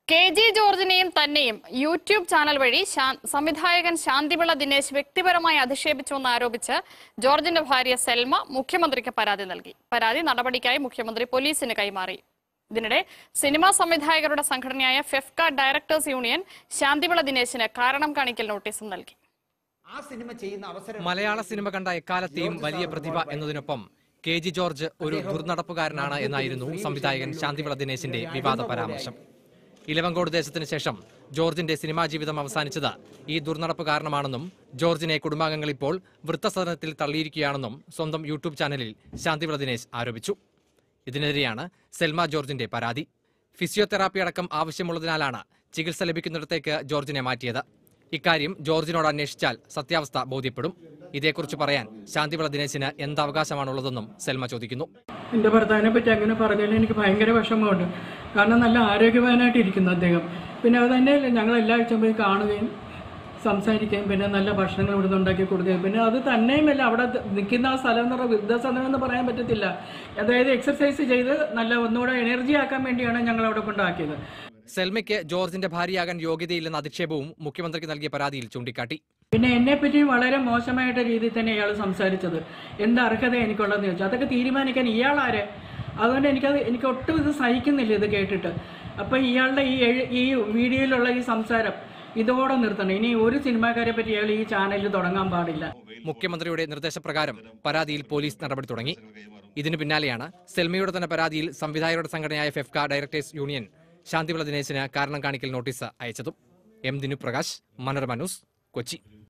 K G ജോർജിനെയും തന്നെയും YouTube channel വഴി ശാ- സംവിധായകൻ ശാന്തിവിള ദിനേശ് വ്യക്തിപരമായി അധിക്ഷേപിച്ചുവെന്ന് ആരോപിച്ച് ജോർജിന്റെ ഭാര്യ സെൽമ മുഖ്യമന്ത്രിക്ക് പരാതി നൽകി പരാതി നടപടിക്കായി മുഖ്യമന്ത്രി പോലീസിന് കൈമാറി ഇതിനിടെ സിനിമാ സംവിധായകരുടെ സംഘടനയായ ഫെഫ്ക ഡയറക്ടേഴ്സ് യൂണിയൻ ശാന്തിവിള ദിനേശിന് കാരണം കാണിക്കൽ നോട്ടീസും നൽകി ആ സിനിമ ചെയ്യുന്ന അവസരം മലയാള സിനിമ കണ്ട എക്കാലത്തെയും വലിയ പ്രതിഭ എന്നതിനൊപ്പം കെ ജി ജോർജ് ഒരു ദുർനടപ്പുകാരനാണ് എന്നായിരുന്നു സംവിധായകൻ ശാന്തിവിള ദിനേശിന്റെ വിവാദ പരാമർശം ഇലവങ്കോട് ദേശത്തിന് ശേഷം ജോർജിന്റെ സിനിമാ ജീവിതം അവസാനിച്ചത് ഈ ദുർനടപ്പ് കാരണമാണെന്നും ജോർജിനെ കുടുംബാംഗങ്ങൾ ഇപ്പോൾ വൃത്തസദനത്തിൽ തള്ളിയിരിക്കുകയാണെന്നും സ്വന്തം യൂട്യൂബ് ചാനലിൽ ശാന്തിവിള ദിനേശ് ആരോപിച്ചു ഇതിനെതിരെയാണ് സെൽമ ജോർജിന്റെ പരാതി ഫിസിയോതെറാപ്പി അടക്കം ആവശ്യമുള്ളതിനാലാണ് ചികിത്സ ലഭിക്കുന്നിടത്തേക്ക് ജോർജിനെ മാറ്റിയത് ഇക്കാര്യം ജോർജിനോട് അന്വേഷിച്ചാൽ സത്യാവസ്ഥ ബോധ്യപ്പെടും ഇതേക്കുറിച്ച് പറയാൻ ശാന്തിവിള ദിനേശിന് എന്ത് അവകാശമാണുള്ളതെന്നും സെൽമ ചോദിക്കുന്നു എൻ്റെ ഭർത്താവിനെ പറ്റി അങ്ങനെ പറഞ്ഞതിൽ എനിക്ക് ഭയങ്കര വിഷമമുണ്ട് കാരണം നല്ല ആരോഗ്യവാനായിട്ട് ഇരിക്കുന്നു അദ്ദേഹം പിന്നെ അത് തന്നെയല്ല ഞങ്ങൾ എല്ലാ ആഴ്ചയും പോയി കാണുകയും സംസാരിക്കുകയും പിന്നെ നല്ല ഭക്ഷണങ്ങൾ ഇവിടുന്ന് ഉണ്ടാക്കി കൊടുക്കുകയും പിന്നെ അത് തന്നെയുമല്ല അവിടെ നിൽക്കുന്ന ആ സ്ഥലം എന്ന് പറഞ്ഞാൽ വൃദ്ധസദനം എന്ന് പറയാൻ പറ്റത്തില്ല അതായത് എക്സർസൈസ് ചെയ്ത് നല്ല ഒന്നുകൂടെ എനർജി ആക്കാൻ വേണ്ടിയാണ് ഞങ്ങൾ അവിടെ കൊണ്ടാക്കിയത് സെൽമയ്ക്ക് ജോർജിന്റെ ഭാര്യയാകാൻ യോഗ്യതയില്ലെന്ന അധിക്ഷേപവും മുഖ്യമന്ത്രിക്ക് നൽകിയ പരാതിയിൽ ചൂണ്ടിക്കാട്ടി പിന്നെ എന്നെപ്പറ്റി വളരെ മോശമായിട്ട് രീതിയിൽ തന്നെ ഇയാൾ സംസാരിച്ചത് എന്ത് അർഹത എനിക്കുള്ളതെന്ന് ചോദിച്ചു അതൊക്കെ തീരുമാനിക്കാൻ ഇയാളാര് അതുകൊണ്ട് എനിക്കത് എനിക്ക് ഒട്ടും ഇത് സഹിക്കുന്നില്ല ഇത് കേട്ടിട്ട് അപ്പം ഇയാളുടെ ഈ എഴു- ഈ വീഡിയോയിലുള്ള ഈ സംസാരം ഇതോടെ നിർത്തണം ഇനി ഒരു സിനിമാക്കാരെ പറ്റി ഇയാൾ ഈ ചാനലിൽ തുടങ്ങാൻ പാടില്ല മുഖ്യമന്ത്രിയുടെ നിർദ്ദേശപ്രകാരം പരാതിയിൽ പോലീസ് നടപടി തുടങ്ങി ഇതിനു പിന്നാലെയാണ് സെൽമയുടെ തന്നെ പരാതിയിൽ സംവിധായകരുടെ സംഘടനയായ ഫെഫ്ക ഡയറക്ടേഴ്സ് യൂണിയൻ ശാന്തിവിള ദിനേശിന് കാരണം കാണിക്കൽ നോട്ടീസ് അയച്ചതും എം ദിനു പ്രകാശ് മനോരമ ന്യൂസ് കൊച്ചി